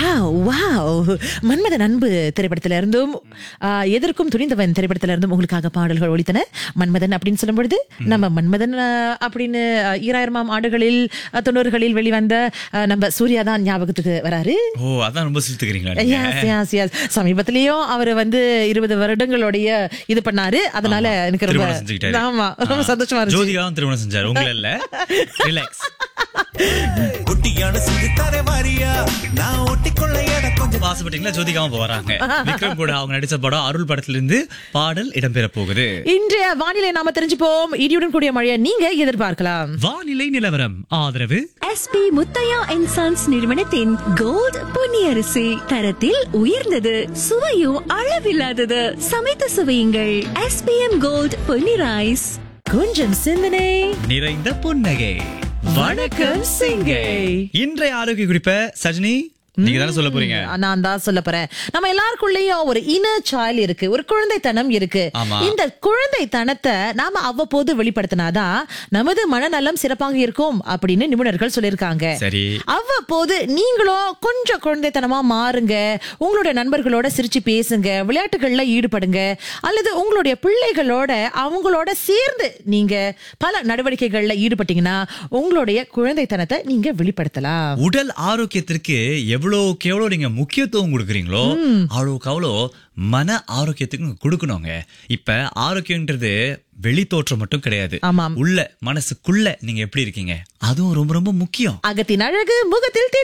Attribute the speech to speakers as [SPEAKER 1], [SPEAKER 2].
[SPEAKER 1] Wow wow Manmadhan அன்பு திரைப்படத்தில இருந்தும் ஆ, எதற்கும் துணிந்தவன் திரைப்படத்தில இருந்தும் உங்களுக்காக பாடல்கள் ஒலித்தன மன்மதன் அப்படின்னு சொல்லும் பொழுது நம்ம மன்மதன் ஆ, அப்படின்னு ஆ, ஈராயிரமாம் ஆண்டுகளில் ஆ, தொண்ணூறுகளில் வெளிவந்த ஆ, நம்ம சூர்யா தான் ஞாபகத்துக்கு வராரு
[SPEAKER 2] ஓ அதான் ரொம்ப சிரித்துக்கிறீங்களா நீங்க?
[SPEAKER 1] Yes, yes, yes. சமீபத்திலயும் அவர் வந்து இருபது வருடங்களுடைய இது பண்ணாரு அதனால எனக்கு ரொம்ப
[SPEAKER 2] திருமணம் செஞ்சுக்கிட்டாரு.
[SPEAKER 1] ஆமா ரொம்ப சந்தோஷமா இருந்துச்சு
[SPEAKER 2] ஜோதிகாவும் திருமணம் செஞ்சாரு உங்களை இல்ல ரிலாக்ஸ்
[SPEAKER 3] குட்டியான செஞ்சு தர மாறியா நான் ஒட்டிக்கொள்ள எட கொஞ்சம்
[SPEAKER 2] ஆசைப்பட்டீங்களா ஜோதிகாவும் இப்ப வராங்க விக்ரம் கூட அவங்க நடிச்ச படம் அருள் படத்துல இருந்து பாடல் இடம்பெற போகுது
[SPEAKER 1] இன்றைய வானிலை நாம தெரிஞ்சுப்போம் இடியுடன் கூடிய மழையை நீங்க எதிர்பார்க்கலாம்
[SPEAKER 2] வானிலை நிலவரம் ஆதரவு
[SPEAKER 4] எஸ்பி முத்தையா அண்ட் சன்ஸ் நிறுவனத்தின் கோல்ட் பொன்னியரிசி தரத்தில் உயர்ந்தது சுவையும் அளவில்லாதது சமைத்து சுவையுங்கள் எஸ்பிஎம் கோல்ட் பொன்னி ரைஸ்
[SPEAKER 1] கொஞ்சம் சிந்தனை
[SPEAKER 2] நிறைந்த புன்னகை
[SPEAKER 1] வணக்கம் சிங்கை
[SPEAKER 2] இன்றைய ஆரோக்கிய குறிப்ப சஜினி நீங்க தானே சொல்ல போறீங்க
[SPEAKER 1] நான் தான் சொல்ல போறேன் நம்ம எல்லாருக்குள்ளயும் ஒரு இன சாயல் இருக்கு ஒரு குழந்தைத்தனம் இருக்கு
[SPEAKER 2] ஆமா.
[SPEAKER 1] இந்த குழந்தைத்தனத்தை நாம அவ்வப்போது வெளிப்படுத்தினாதான் நமது மனநலம் சிறப்பாக இருக்கும் அப்படின்னு நிபுணர்கள் சொல்லியிருக்காங்க
[SPEAKER 2] சரி
[SPEAKER 1] அவ்வப்போது நீங்களும் கொஞ்சம் குழந்தைத்தனமா மாறுங்க உங்களுடைய நண்பர்களோட சிரிச்சு பேசுங்க விளையாட்டுகள்ல ஈடுபடுங்க அல்லது உங்களுடைய பிள்ளைகளோட அவங்களோட சேர்ந்து நீங்க பல நடவடிக்கைகள்ல ஈடுபட்டீங்கன்னா உங்களுடைய குழந்தைத்தனத்தை நீங்க வெளிப்படுத்தலாம்
[SPEAKER 2] உடல் ஆரோக்கியத்திற்கு எவ்வளவுக்கு எவ்வளவு நீங்க முக்கியத்துவம் கொடுக்குறீங்களோ அவ்வளவுக்கு அவ்வளோ மன ஆரோக்கியத்துக்கு கொடுக்கணுங்க இப்ப ஆரோக்கியம்ன்றது வெளி தோற்றம் மட்டும் கிடையாது
[SPEAKER 1] ஆமாம்.
[SPEAKER 2] உள்ள மனசுக்குள்ள நீங்க எப்படி இருக்கீங்க அதுவும் ரொம்ப ரொம்ப முக்கியம்
[SPEAKER 1] அகத்தின் அழகு முகத்தில்